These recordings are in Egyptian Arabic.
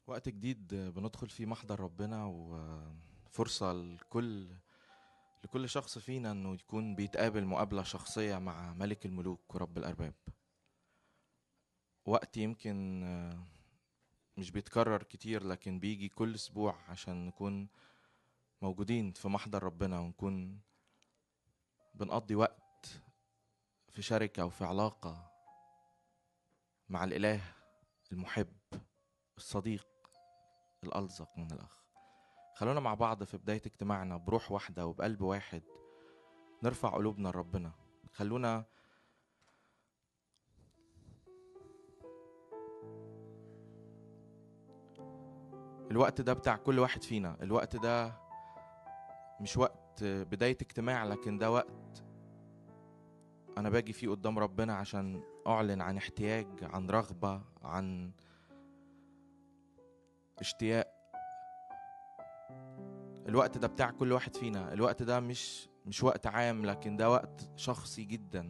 وقت جديد بندخل فيه محضر ربنا وفرصة لكل لكل شخص فينا انه يكون بيتقابل مقابلة شخصية مع ملك الملوك ورب الأرباب وقت يمكن مش بيتكرر كتير لكن بيجي كل أسبوع عشان نكون موجودين في محضر ربنا ونكون بنقضي وقت في شركة وفي علاقة مع الإله المحب الصديق الألصق من الأخ خلونا مع بعض في بداية اجتماعنا بروح واحدة وبقلب واحد نرفع قلوبنا لربنا خلونا الوقت ده بتاع كل واحد فينا الوقت ده مش وقت بداية اجتماع لكن ده وقت أنا باجي فيه قدام ربنا عشان أعلن عن احتياج عن رغبة عن اشتياق الوقت ده بتاع كل واحد فينا الوقت ده مش مش وقت عام لكن ده وقت شخصي جدا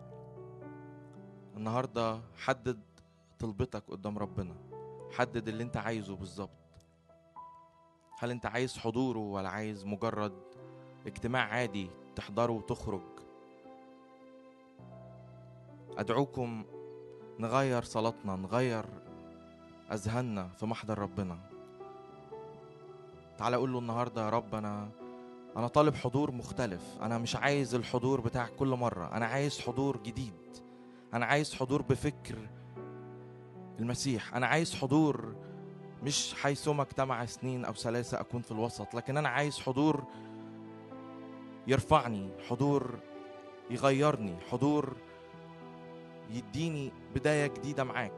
النهارده حدد طلبتك قدام ربنا حدد اللي انت عايزه بالظبط هل انت عايز حضوره ولا عايز مجرد اجتماع عادي تحضره وتخرج ادعوكم نغير صلاتنا نغير اذهاننا في محضر ربنا تعالى اقول له النهارده يا رب انا انا طالب حضور مختلف انا مش عايز الحضور بتاع كل مره انا عايز حضور جديد انا عايز حضور بفكر المسيح انا عايز حضور مش حيثما اجتمع سنين او ثلاثه اكون في الوسط لكن انا عايز حضور يرفعني حضور يغيرني حضور يديني بدايه جديده معاك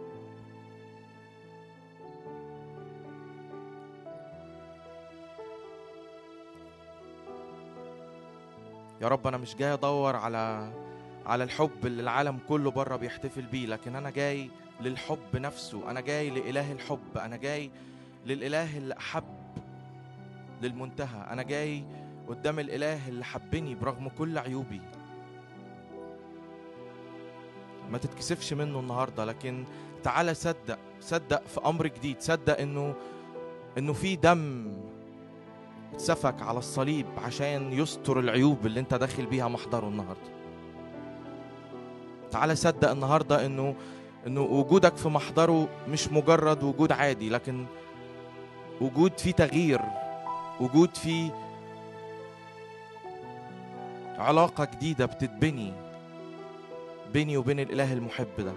يا رب انا مش جاي ادور على على الحب اللي العالم كله بره بيحتفل بيه لكن انا جاي للحب نفسه انا جاي لاله الحب انا جاي للاله اللي احب للمنتهى انا جاي قدام الاله اللي حبني برغم كل عيوبي ما تتكسفش منه النهارده لكن تعالى صدق صدق في امر جديد صدق انه انه في دم اتسفك على الصليب عشان يستر العيوب اللي انت داخل بيها محضره النهارده تعالى صدق النهارده انه انه وجودك في محضره مش مجرد وجود عادي لكن وجود فيه تغيير وجود فيه علاقة جديدة بتتبني بيني وبين الإله المحب ده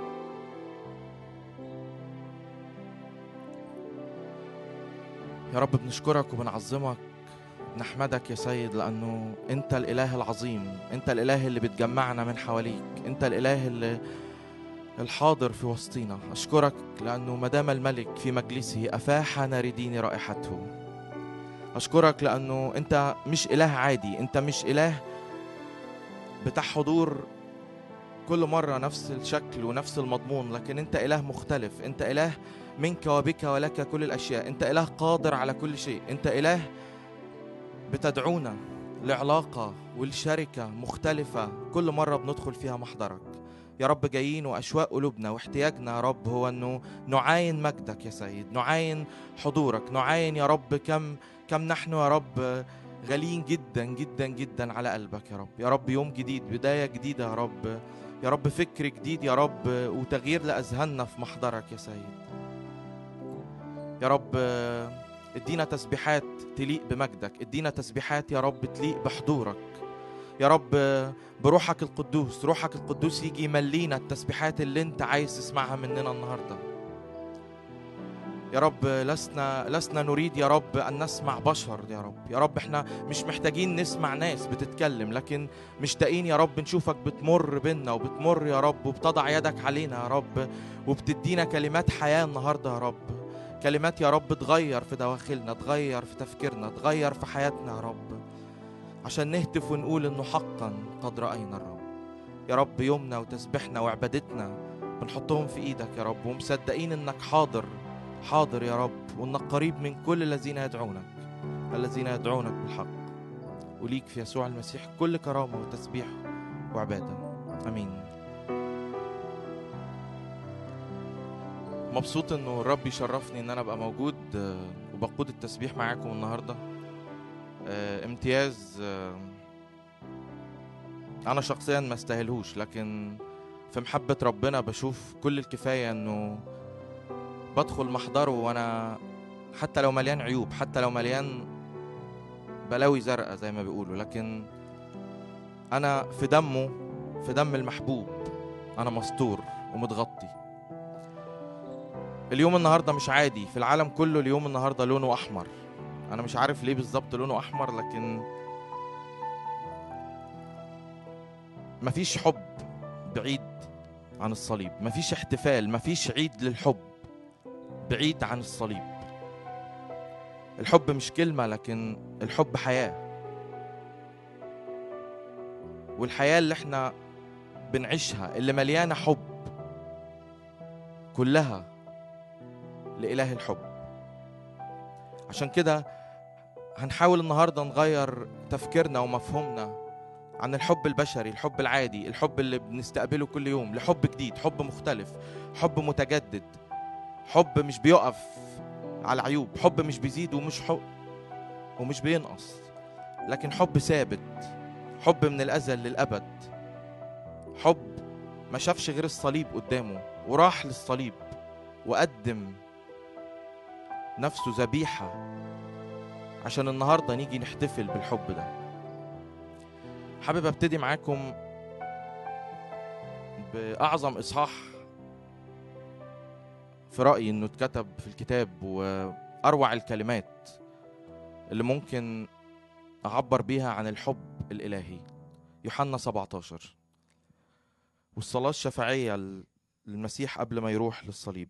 يا رب بنشكرك وبنعظمك نحمدك يا سيد لأنه أنت الإله العظيم أنت الإله اللي بتجمعنا من حواليك أنت الإله اللي الحاضر في وسطينا أشكرك لأنه مدام الملك في مجلسه أفاح ناردين رائحته أشكرك لأنه أنت مش إله عادي أنت مش إله بتاع حضور كل مرة نفس الشكل ونفس المضمون لكن أنت إله مختلف أنت إله منك وبك ولك كل الأشياء أنت إله قادر على كل شيء أنت إله بتدعونا لعلاقة والشركة مختلفة كل مرة بندخل فيها محضرك يا رب جايين وأشواق قلوبنا واحتياجنا يا رب هو أنه نعاين مجدك يا سيد نعاين حضورك نعاين يا رب كم كم نحن يا رب غاليين جدا جدا جدا على قلبك يا رب يا رب يوم جديد بداية جديدة يا رب يا رب فكر جديد يا رب وتغيير لأذهاننا في محضرك يا سيد يا رب ادينا تسبيحات تليق بمجدك ادينا تسبيحات يا رب تليق بحضورك يا رب بروحك القدوس روحك القدوس يجي يملينا التسبيحات اللي انت عايز تسمعها مننا النهارده يا رب لسنا لسنا نريد يا رب ان نسمع بشر يا رب يا رب احنا مش محتاجين نسمع ناس بتتكلم لكن مشتاقين يا رب نشوفك بتمر بينا وبتمر يا رب وبتضع يدك علينا يا رب وبتدينا كلمات حياه النهارده يا رب كلمات يا رب تغير في دواخلنا تغير في تفكيرنا تغير في حياتنا يا رب عشان نهتف ونقول انه حقا قد راينا الرب يا رب يومنا وتسبيحنا وعبادتنا بنحطهم في ايدك يا رب ومصدقين انك حاضر حاضر يا رب وانك قريب من كل الذين يدعونك الذين يدعونك بالحق وليك في يسوع المسيح كل كرامه وتسبيح وعباده امين مبسوط انه الرب يشرفني ان انا ابقى موجود آه، وبقود التسبيح معاكم النهارده آه، امتياز آه، انا شخصيا ما استاهلهوش لكن في محبة ربنا بشوف كل الكفاية انه بدخل محضره وانا حتى لو مليان عيوب حتى لو مليان بلاوي زرقاء زي ما بيقولوا لكن انا في دمه في دم المحبوب انا مستور ومتغطي اليوم النهارده مش عادي في العالم كله اليوم النهارده لونه احمر انا مش عارف ليه بالظبط لونه احمر لكن مفيش حب بعيد عن الصليب مفيش احتفال مفيش عيد للحب بعيد عن الصليب الحب مش كلمة لكن الحب حياة والحياة اللي احنا بنعيشها اللي مليانة حب كلها لإله الحب عشان كده هنحاول النهاردة نغير تفكيرنا ومفهومنا عن الحب البشري الحب العادي الحب اللي بنستقبله كل يوم لحب جديد حب مختلف حب متجدد حب مش بيقف على عيوب حب مش بيزيد ومش حب ومش بينقص لكن حب ثابت حب من الأزل للأبد حب ما شافش غير الصليب قدامه وراح للصليب وقدم نفسه ذبيحة عشان النهاردة نيجي نحتفل بالحب ده حابب ابتدي معاكم بأعظم إصحاح في رأيي إنه اتكتب في الكتاب وأروع الكلمات اللي ممكن أعبر بيها عن الحب الإلهي يوحنا 17 والصلاة الشفاعية للمسيح قبل ما يروح للصليب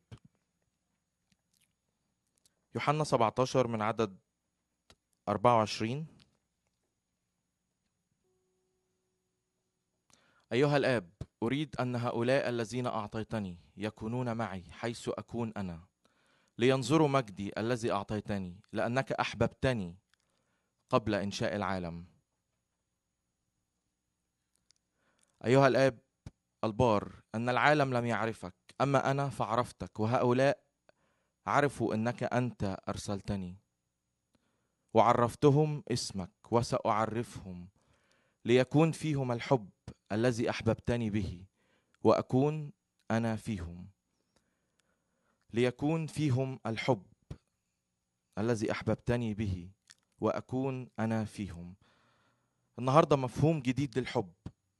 يوحنا 17 من عدد 24 أيها الآب أريد أن هؤلاء الذين أعطيتني يكونون معي حيث أكون أنا لينظروا مجدي الذي أعطيتني لأنك أحببتني قبل إنشاء العالم أيها الآب البار أن العالم لم يعرفك أما أنا فعرفتك وهؤلاء عرفوا أنك أنت أرسلتني وعرفتهم اسمك وسأعرفهم ليكون فيهم الحب الذي احببتني به واكون انا فيهم ليكون فيهم الحب الذي احببتني به واكون انا فيهم النهارده مفهوم جديد للحب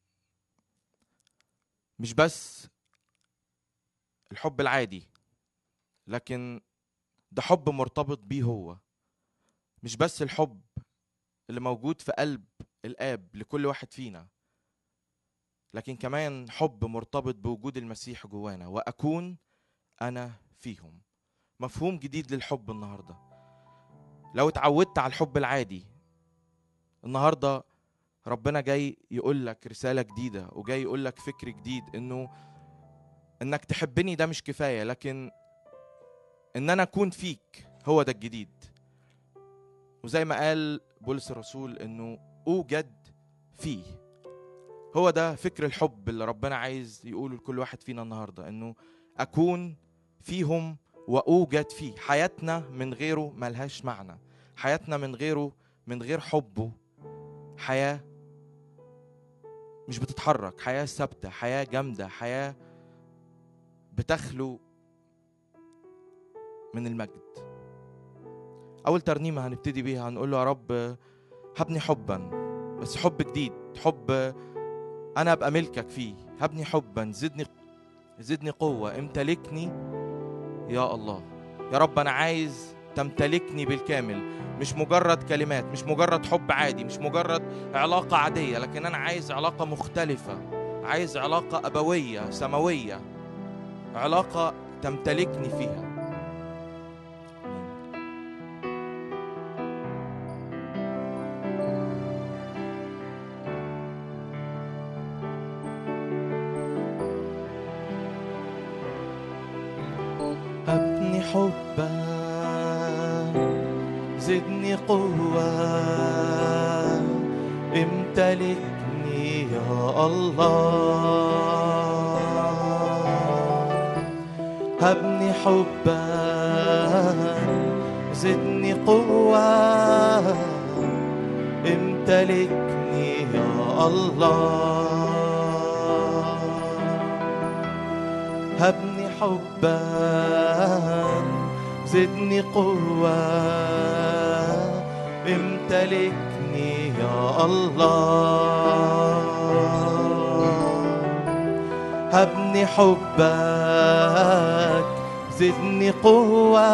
مش بس الحب العادي لكن ده حب مرتبط بيه هو مش بس الحب اللي موجود في قلب الاب لكل واحد فينا لكن كمان حب مرتبط بوجود المسيح جوانا واكون انا فيهم مفهوم جديد للحب النهارده لو اتعودت على الحب العادي النهارده ربنا جاي يقول لك رساله جديده وجاي يقول لك فكر جديد انه انك تحبني ده مش كفايه لكن ان انا اكون فيك هو ده الجديد وزي ما قال بولس الرسول انه اوجد فيه هو ده فكر الحب اللي ربنا عايز يقوله لكل واحد فينا النهارده انه اكون فيهم واوجد فيه حياتنا من غيره ملهاش معنى حياتنا من غيره من غير حبه حياه مش بتتحرك حياه ثابته حياه جامده حياه بتخلو من المجد اول ترنيمه هنبتدي بيها هنقول له يا رب هبني حبا بس حب جديد حب انا ابقى ملكك فيه هبني حبا زدني زدني قوه امتلكني يا الله يا رب انا عايز تمتلكني بالكامل مش مجرد كلمات مش مجرد حب عادي مش مجرد علاقه عاديه لكن انا عايز علاقه مختلفه عايز علاقه ابويه سماويه علاقه تمتلكني فيها أبني حبا زدني قوة امتلكني يا الله هبني حبا زدني قوة امتلكني يا الله هبني حبا زدني قوة امتلكني يا الله هبني حبك زدني قوة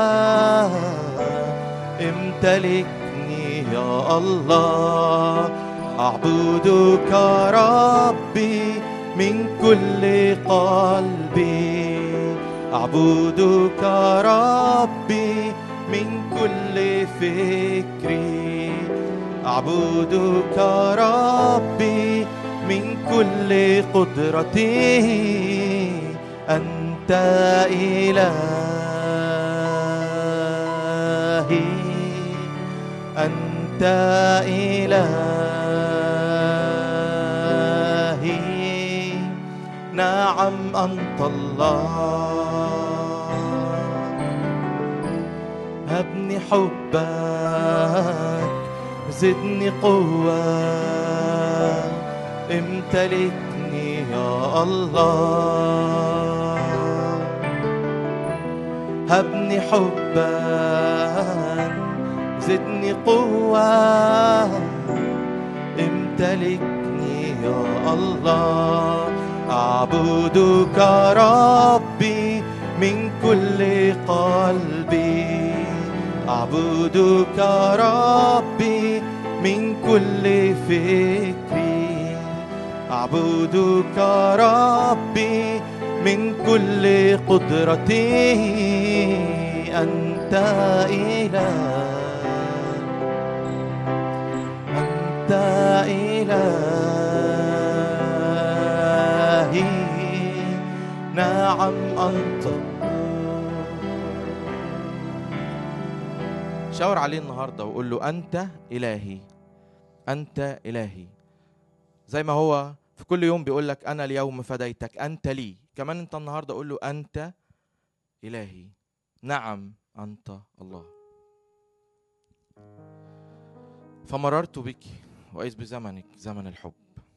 امتلكني يا الله أعبدك ربي من كل قلبي أعبدك ربي من كل فكري أعبدك ربي من كل قدرتي أنت إلهي أنت إلهي نعم أنت الله هبني حبك زدني قوة امتلكني يا الله هبني حبا زدني قوة امتلكني يا الله أعبدك ربي من كل قلبي أعبدك ربي من كل فكري أعبدك ربي من كل قدرتي أنت إله أنت إلهي نعم أنت شاور عليه النهارده وقول له أنت إلهي أنت إلهي زي ما هو في كل يوم بيقول لك أنا اليوم فديتك أنت لي كمان أنت النهارده قول له أنت إلهي نعم أنت الله فمررت بك وإذ بزمنك زمن الحب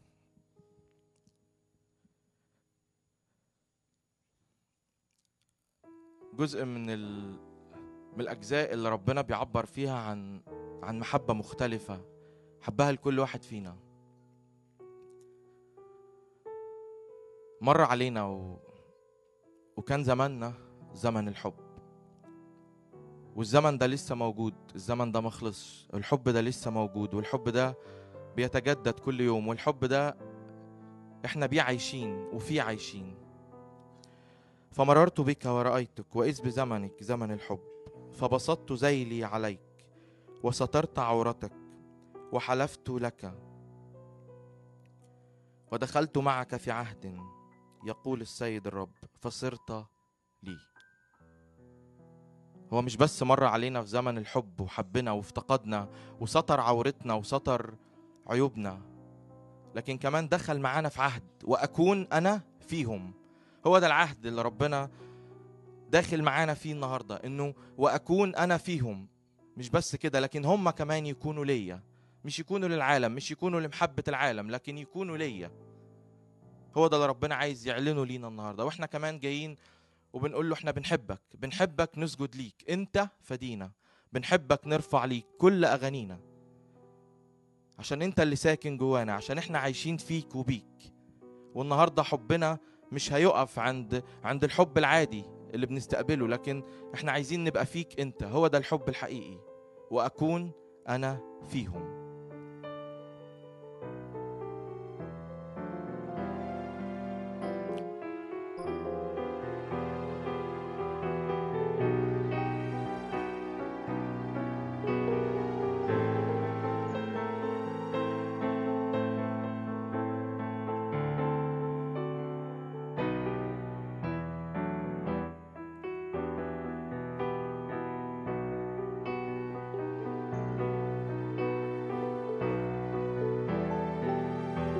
جزء من ال... من الأجزاء اللي ربنا بيعبر فيها عن عن محبة مختلفة حبها لكل واحد فينا مر علينا و... وكان زماننا زمن الحب والزمن ده لسه موجود الزمن ده مخلصش الحب ده لسه موجود والحب ده بيتجدد كل يوم والحب ده احنا بيه عايشين وفيه عايشين فمررت بك ورأيتك وإذ بزمنك زمن الحب فبسطت ذيلي عليك وسترت عورتك وحلفت لك ودخلت معك في عهد يقول السيد الرب فصرت لي هو مش بس مر علينا في زمن الحب وحبنا وافتقدنا وستر عورتنا وستر عيوبنا لكن كمان دخل معانا في عهد واكون انا فيهم هو ده العهد اللي ربنا داخل معانا فيه النهارده انه واكون انا فيهم مش بس كده لكن هم كمان يكونوا ليا مش يكونوا للعالم مش يكونوا لمحبه العالم لكن يكونوا ليا هو ده اللي ربنا عايز يعلنه لينا النهارده واحنا كمان جايين وبنقول له احنا بنحبك بنحبك نسجد ليك انت فدينا بنحبك نرفع ليك كل اغانينا عشان انت اللي ساكن جوانا عشان احنا عايشين فيك وبيك والنهارده حبنا مش هيقف عند عند الحب العادي اللي بنستقبله لكن احنا عايزين نبقى فيك انت هو ده الحب الحقيقي واكون انا فيهم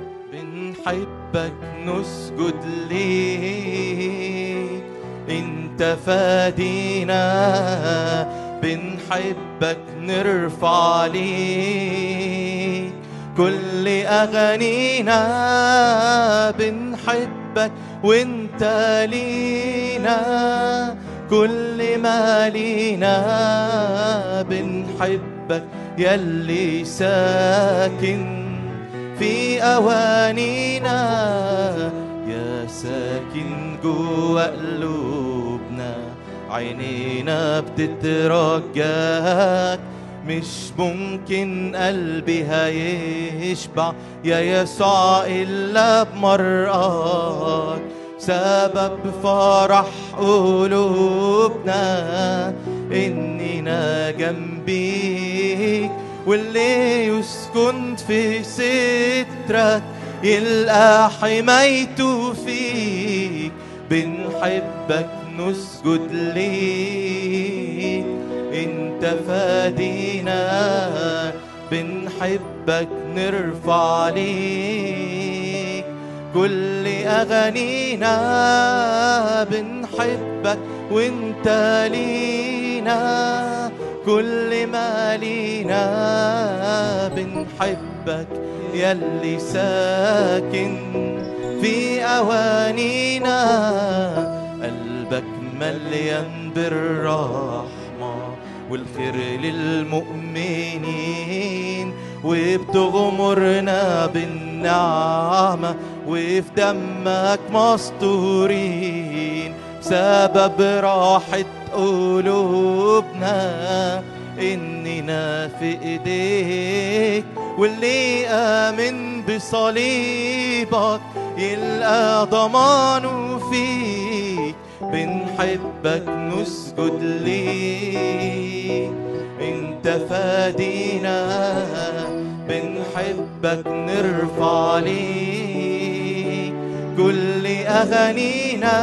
بنحبك نسجد ليك انت انت فادينا بنحبك نرفع ليك كل اغانينا بنحبك وانت لينا كل ما لينا بنحبك يلي ساكن في أوانينا يا ساكن جوا قلوبنا عينينا بتترجاك مش ممكن قلبي هيشبع يا يسوع إلا بمرقاك سبب فرح قلوبنا إننا جنبيك واللي يسكن في سترك يلقى حمايته فيك بنحبك نسجد ليك انت فادينا بنحبك نرفع ليك كل اغانينا بنحبك وانت لينا كل ما لينا بنحبك يلي ساكن في أوانينا قلبك مليان بالرحمة والخير للمؤمنين وبتغمرنا بالنعمة وفي دمك مستورين سبب راحة قلوبنا إننا في إيديك واللي آمن بصليبك يلقى ضمانه فيك بنحبك نسجد ليك انت فادينا بنحبك نرفع ليك كل اغانينا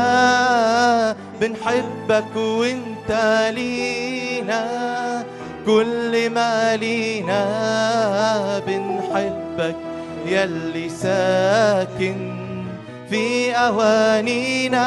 بنحبك وانت لينا كل ما لينا بنحبك يلي ساكن في أوانينا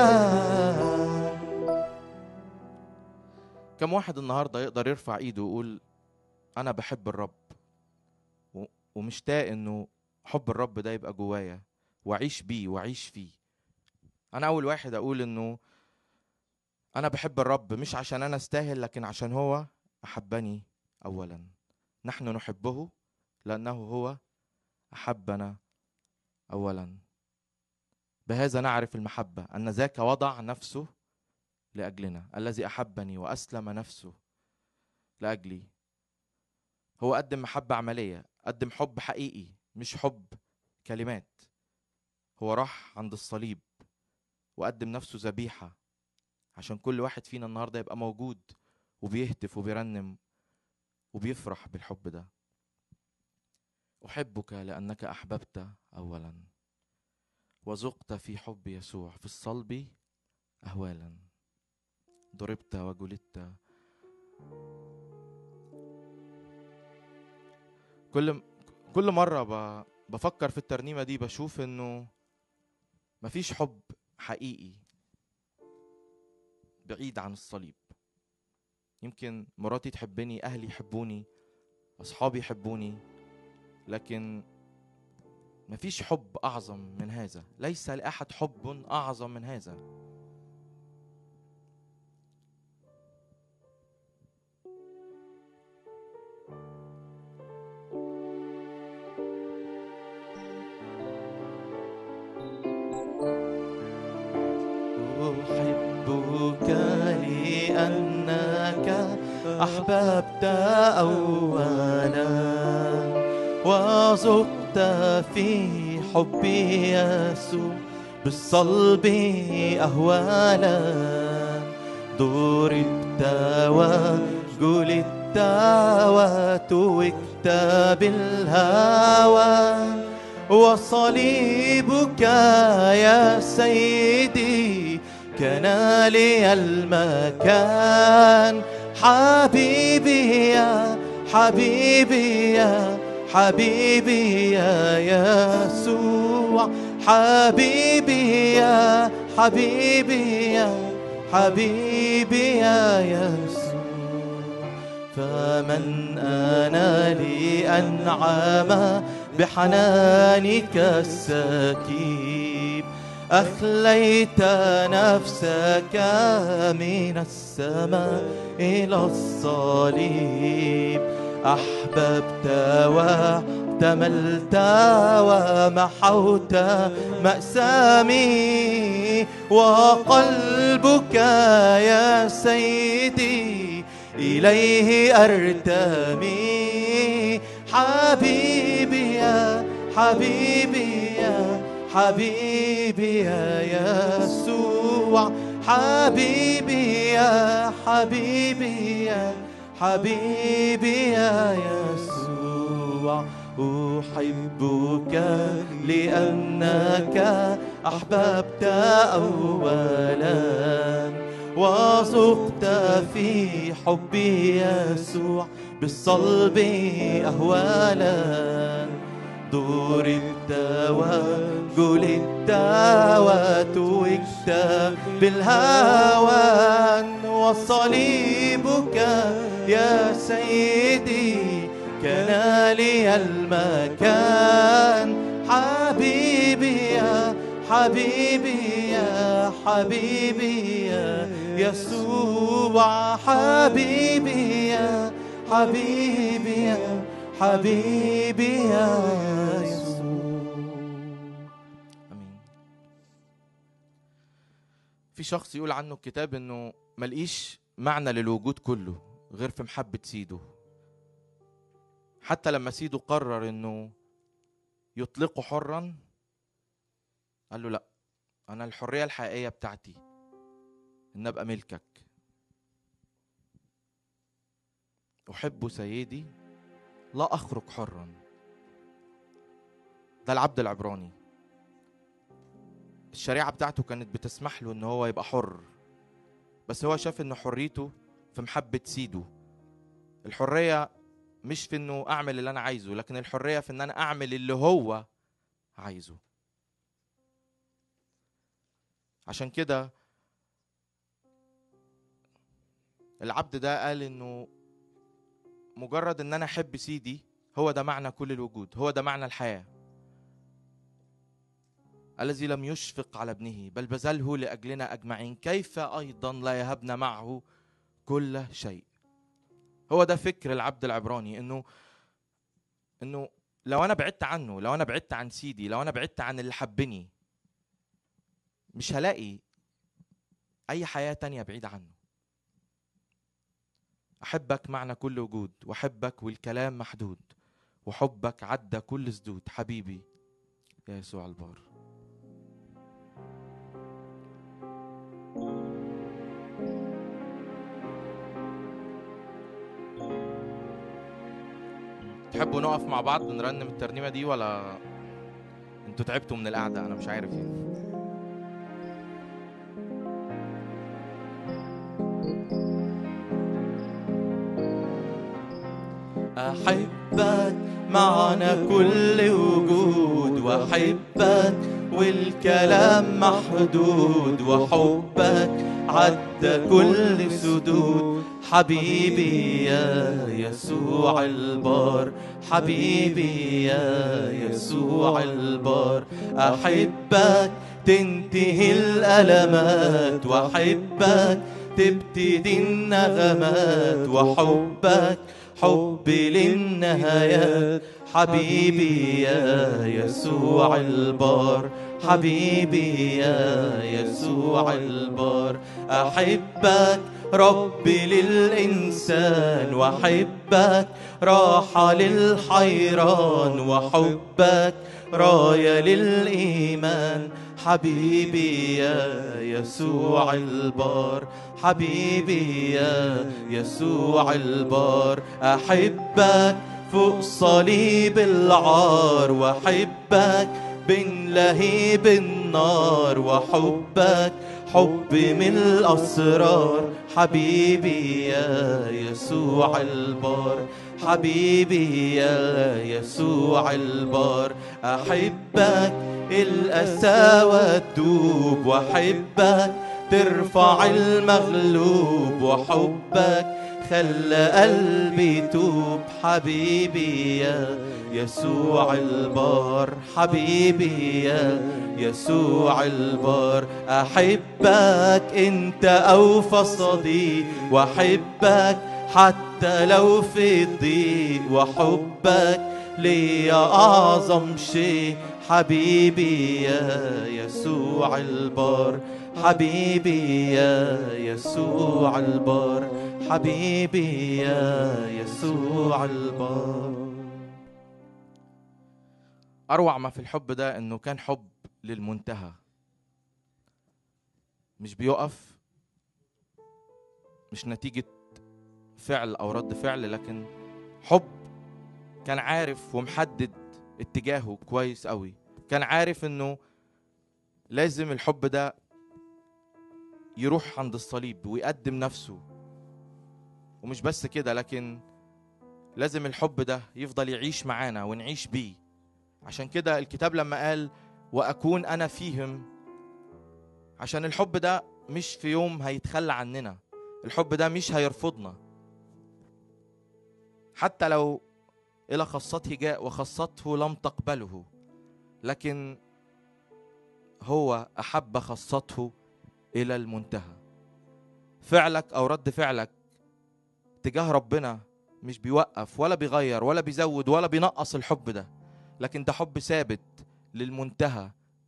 كم واحد النهارده يقدر يرفع ايده ويقول انا بحب الرب و- ومشتاق انه حب الرب ده يبقى جوايا واعيش بيه واعيش فيه انا اول واحد اقول انه انا بحب الرب مش عشان انا استاهل لكن عشان هو احبني اولا نحن نحبه لانه هو احبنا اولا بهذا نعرف المحبه ان ذاك وضع نفسه لاجلنا الذي احبني واسلم نفسه لاجلي هو قدم محبه عمليه قدم حب حقيقي مش حب كلمات هو راح عند الصليب وقدم نفسه ذبيحه عشان كل واحد فينا النهارده يبقى موجود وبيهتف وبيرنم وبيفرح بالحب ده احبك لانك احببت اولا وذقت في حب يسوع في الصلب اهوالا ضربت وجلدت كل كل مره ب... بفكر في الترنيمه دي بشوف انه مفيش حب حقيقي بعيد عن الصليب يمكن مراتي تحبني اهلي يحبوني اصحابي يحبوني لكن مفيش حب اعظم من هذا ليس لاحد حب اعظم من هذا أحبك لأنك أحببت أولا وذقت في حب يسوع بالصلب أهوالا ضربت وجلدت وتوكت بالهوى وصليبك يا سيدي كان لي المكان حبيبي يا حبيبي يا حبيبي يا يسوع حبيبي يا حبيبي يا حبيبي يا يسوع فمن أنا لي أنعم بحنانك السكيب أخليت نفسك من السماء إلى الصليب أحببت واحتملت ومحوت مأسامي وقلبك يا سيدي إليه أرتمي حبيبي يا حبيبي يا حبيبي يا يسوع حبيبي يا حبيبي يا حبيبي يا يسوع أحبك لأنك أحببت أولا وذقت في حبي يسوع بالصلب أهوالا ضربت وجلدت وتوجت بالهوان وصليبك يا سيدي كان لي المكان حبيبي يا حبيبي يا حبيبي يا يسوع حبيبي يا حبيبي يا حبيبي يا يسوع امين في شخص يقول عنه الكتاب انه ملقيش معنى للوجود كله غير في محبة سيده حتى لما سيده قرر انه يطلقه حرا قال له لا انا الحرية الحقيقية بتاعتي ان ابقى ملكك احب سيدي لا اخرج حرا ده العبد العبراني الشريعة بتاعته كانت بتسمح له ان هو يبقى حر بس هو شاف ان حريته في محبة سيده الحرية مش في انه اعمل اللي انا عايزه لكن الحرية في ان انا اعمل اللي هو عايزه عشان كده العبد ده قال انه مجرد ان انا احب سيدي هو ده معنى كل الوجود هو ده معنى الحياه الذي لم يشفق على ابنه بل بذله لاجلنا اجمعين كيف ايضا لا يهبنا معه كل شيء هو ده فكر العبد العبراني انه انه لو انا بعدت عنه لو انا بعدت عن سيدي لو انا بعدت عن اللي حبني مش هلاقي اي حياه تانية بعيده عنه احبك معنى كل وجود واحبك والكلام محدود وحبك عدى كل سدود حبيبي يا يسوع البار تحبوا نقف مع بعض نرنم الترنيمه دي ولا انتوا تعبتوا من القعده انا مش عارف يعني أحبك معنى كل وجود وأحبك والكلام محدود وحبك عدى كل سدود حبيبي يا يسوع البار حبيبي يا يسوع البار أحبك تنتهي الألمات وأحبك تبتدي النغمات وحبك حب للنهايات حبيبي يا يسوع البار حبيبي يا يسوع البار أحبك رب للإنسان وحبك راحة للحيران وحبك راية للإيمان حبيبي يا يسوع البار حبيبي يا يسوع البار أحبك فوق صليب العار وحبك بين لهيب النار وحبك حب من الأسرار حبيبي يا يسوع البار حبيبي يا يسوع البار أحبك الأسى والدوب وأحبك ترفع المغلوب وحبك خلى قلبي توب حبيبي يا يسوع البار حبيبي يا يسوع البار أحبك أنت أوفى صديق وأحبك حتى لو في الضيق وحبك لي أعظم شيء حبيبي يا يسوع البار حبيبي يا يسوع البار حبيبي يا يسوع البار أروع ما في الحب ده إنه كان حب للمنتهى مش بيقف مش نتيجة فعل أو رد فعل لكن حب كان عارف ومحدد اتجاهه كويس قوي كان عارف إنه لازم الحب ده يروح عند الصليب ويقدم نفسه ومش بس كده لكن لازم الحب ده يفضل يعيش معانا ونعيش بيه عشان كده الكتاب لما قال واكون انا فيهم عشان الحب ده مش في يوم هيتخلى عننا الحب ده مش هيرفضنا حتى لو الى خاصته جاء وخاصته لم تقبله لكن هو احب خاصته الى المنتهى فعلك او رد فعلك تجاه ربنا مش بيوقف ولا بيغير ولا بيزود ولا بينقص الحب ده لكن ده حب ثابت للمنتهى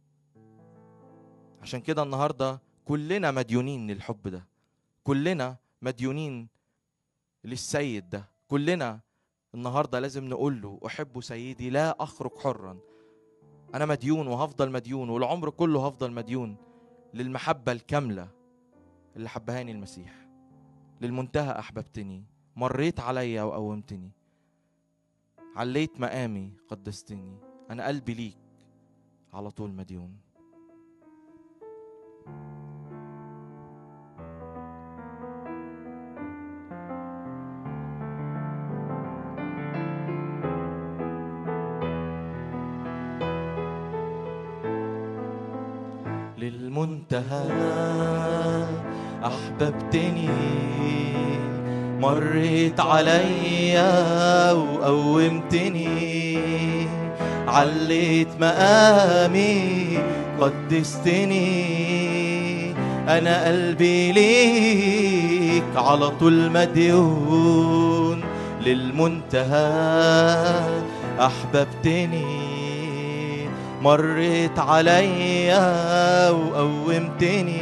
عشان كده النهارده كلنا مديونين للحب ده كلنا مديونين للسيد ده كلنا النهارده لازم نقول له احب سيدي لا اخرج حرا انا مديون وهفضل مديون والعمر كله هفضل مديون للمحبه الكامله اللي حبهاني المسيح للمنتهى احببتني مريت عليا وقومتني عليت مقامي قدستني انا قلبي ليك على طول مديون للمنتهى أحببتني مريت عليا وقومتني عليت مقامي قدستني أنا قلبي ليك على طول مديون للمنتهى أحببتني مريت عليا وقومتني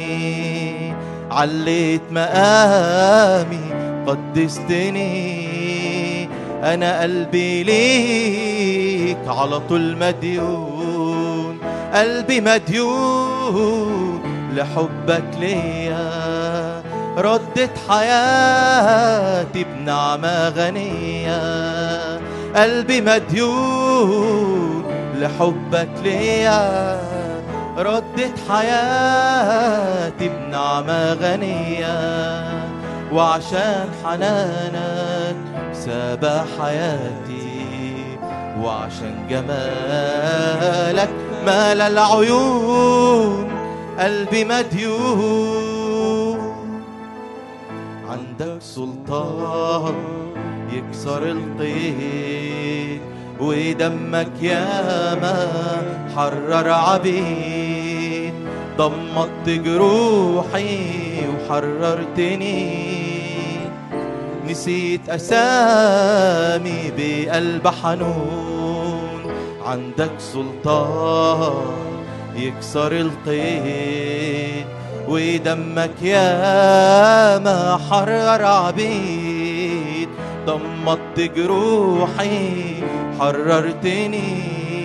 عليت مقامي قدستني انا قلبي ليك على طول مديون قلبي مديون لحبك ليا ردت حياتي بنعمة غنية قلبي مديون لحبك ليا ردت حياتي بنعمة غنية وعشان حنانك سابع حياتي وعشان جمالك مال العيون قلبي مديون عندك سلطان يكسر القيد ودمك ياما حرر عبيد ضمت جروحي وحررتني نسيت أسامي بقلب حنون عندك سلطان يكسر القيد ودمك ياما حرر عبيد ضمت جروحي حررتني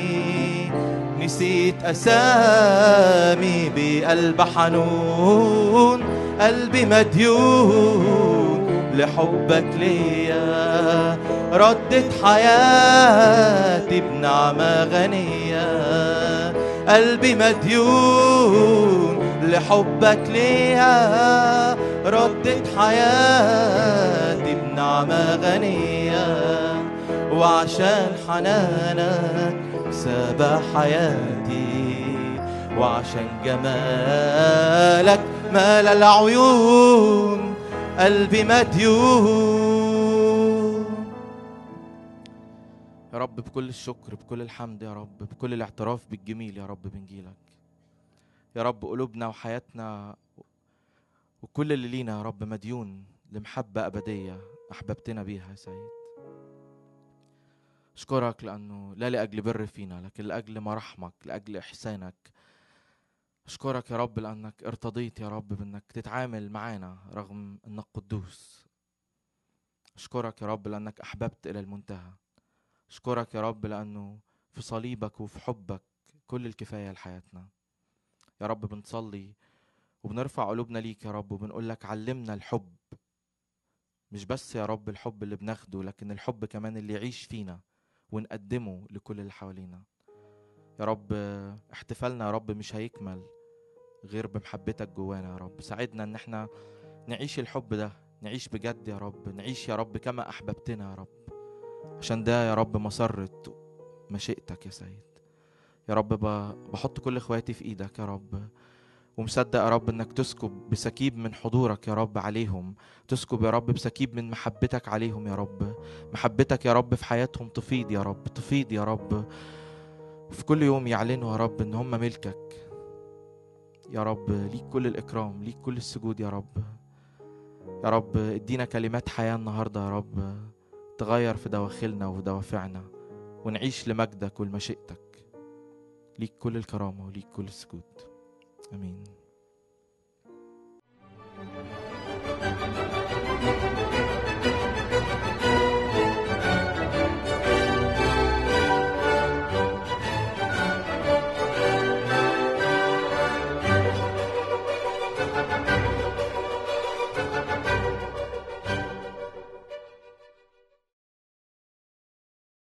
نسيت أسامي بقلب حنون قلبي مديون لحبك ليا ردت حياتي بنعمة غنية قلبي مديون لحبك ليا ردت حياتي بنعمة غنية وعشان حنانك سابع حياتي وعشان جمالك مال العيون قلبي مديون يا رب بكل الشكر بكل الحمد يا رب بكل الاعتراف بالجميل يا رب بنجيلك يا رب قلوبنا وحياتنا وكل اللي لينا يا رب مديون لمحبة أبدية أحببتنا بيها يا سيد أشكرك لأنه لا لأجل بر فينا لكن لأجل مراحمك لأجل إحسانك أشكرك يا رب لأنك ارتضيت يا رب بأنك تتعامل معانا رغم أنك قدوس أشكرك يا رب لأنك أحببت إلى المنتهى أشكرك يا رب لأنه في صليبك وفي حبك كل الكفاية لحياتنا يا رب بنصلي وبنرفع قلوبنا ليك يا رب وبنقول لك علمنا الحب مش بس يا رب الحب اللي بناخده لكن الحب كمان اللي يعيش فينا ونقدمه لكل اللي حوالينا يا رب احتفالنا يا رب مش هيكمل غير بمحبتك جوانا يا رب ساعدنا ان احنا نعيش الحب ده نعيش بجد يا رب نعيش يا رب كما احببتنا يا رب عشان ده يا رب مسرة مشيئتك يا سيد يا رب ب- بحط كل اخواتي في ايدك يا رب ومصدق يا رب انك تسكب بسكيب من حضورك يا رب عليهم تسكب يا رب بسكيب من محبتك عليهم يا رب محبتك يا رب في حياتهم تفيض يا رب تفيض يا رب في كل يوم يعلنوا يا رب ان هم ملكك يا رب ليك كل الاكرام ليك كل السجود يا رب يا رب ادينا كلمات حياه النهارده يا رب تغير في دواخلنا وفي دوافعنا ونعيش لمجدك ولمشيئتك ليك كل الكرامه وليك كل السجود امين